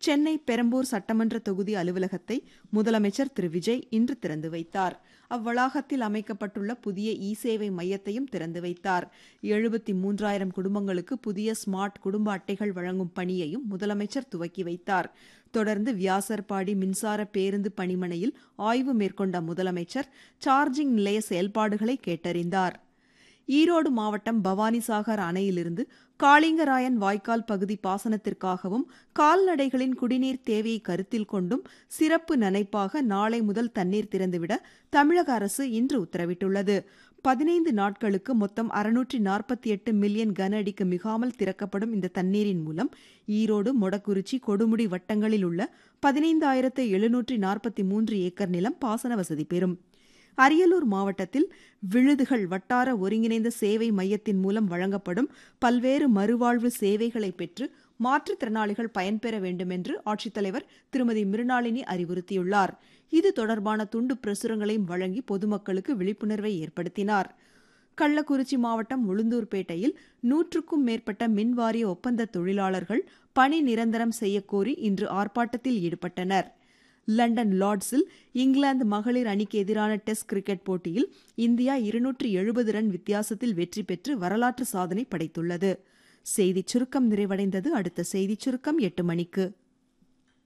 சென்னை பெரம்பூர் சட்டமன்ற தொகுதி அலுவலகத்தை முதலமைச்சர் திரு விஜய் இன்று திறந்து வைத்தார் அவ்வளாகத்தில் அமைக்கப்பட்டுள்ள புதிய இ சேவை மையத்தையும் திறந்து வைத்தார் எழுபத்தி மூன்றாயிரம் குடும்பங்களுக்கு புதிய ஸ்மார்ட் குடும்ப அட்டைகள் வழங்கும் பணியையும் முதலமைச்சர் துவக்கி வைத்தார் தொடர்ந்து வியாசர்பாடி மின்சார பேருந்து பணிமனையில் ஆய்வு மேற்கொண்ட முதலமைச்சர் சார்ஜிங் நிலைய செயல்பாடுகளை கேட்டறிந்தார் ஈரோடு மாவட்டம் பவானிசாகர் அணையிலிருந்து காளிங்கராயன் வாய்க்கால் பகுதி பாசனத்திற்காகவும் கால்நடைகளின் குடிநீர் தேவையை கருத்தில் கொண்டும் சிறப்பு நனைப்பாக நாளை முதல் தண்ணீர் திறந்துவிட தமிழக அரசு இன்று உத்தரவிட்டுள்ளது பதினைந்து நாட்களுக்கு மொத்தம் அறுநூற்றி நாற்பத்தி எட்டு மில்லியன் கன அடிக்கு மிகாமல் திறக்கப்படும் இந்த தண்ணீரின் மூலம் ஈரோடு மொடக்குறிச்சி கொடுமுடி வட்டங்களில் உள்ள பதினைந்தாயிரத்து எழுநூற்றி நாற்பத்தி மூன்று ஏக்கர் நிலம் பாசன வசதி பெறும் அரியலூர் மாவட்டத்தில் விழுதுகள் வட்டார ஒருங்கிணைந்த சேவை மையத்தின் மூலம் வழங்கப்படும் பல்வேறு மறுவாழ்வு சேவைகளை பெற்று மாற்றுத்திறனாளிகள் பயன்பெற வேண்டும் என்று ஆட்சித்தலைவர் திருமதி மிருணாளினி அறிவுறுத்தியுள்ளார் இது தொடர்பான துண்டு பிரசுரங்களையும் வழங்கி பொதுமக்களுக்கு விழிப்புணர்வை ஏற்படுத்தினார் கள்ளக்குறிச்சி மாவட்டம் உளுந்தூர்பேட்டையில் நூற்றுக்கும் மேற்பட்ட மின்வாரிய ஒப்பந்த தொழிலாளர்கள் பணி நிரந்தரம் செய்யக்கோரி இன்று ஆர்ப்பாட்டத்தில் ஈடுபட்டனர் லண்டன் லார்ட்ஸில் இங்கிலாந்து மகளிர் அணிக்கு எதிரான டெஸ்ட் கிரிக்கெட் போட்டியில் இந்தியா இருநூற்று எழுபது ரன் வித்தியாசத்தில் வெற்றி பெற்று வரலாற்று சாதனை படைத்துள்ளது செய்திச் சுருக்கம் நிறைவடைந்தது அடுத்த செய்திச் சுருக்கம் எட்டு மணிக்கு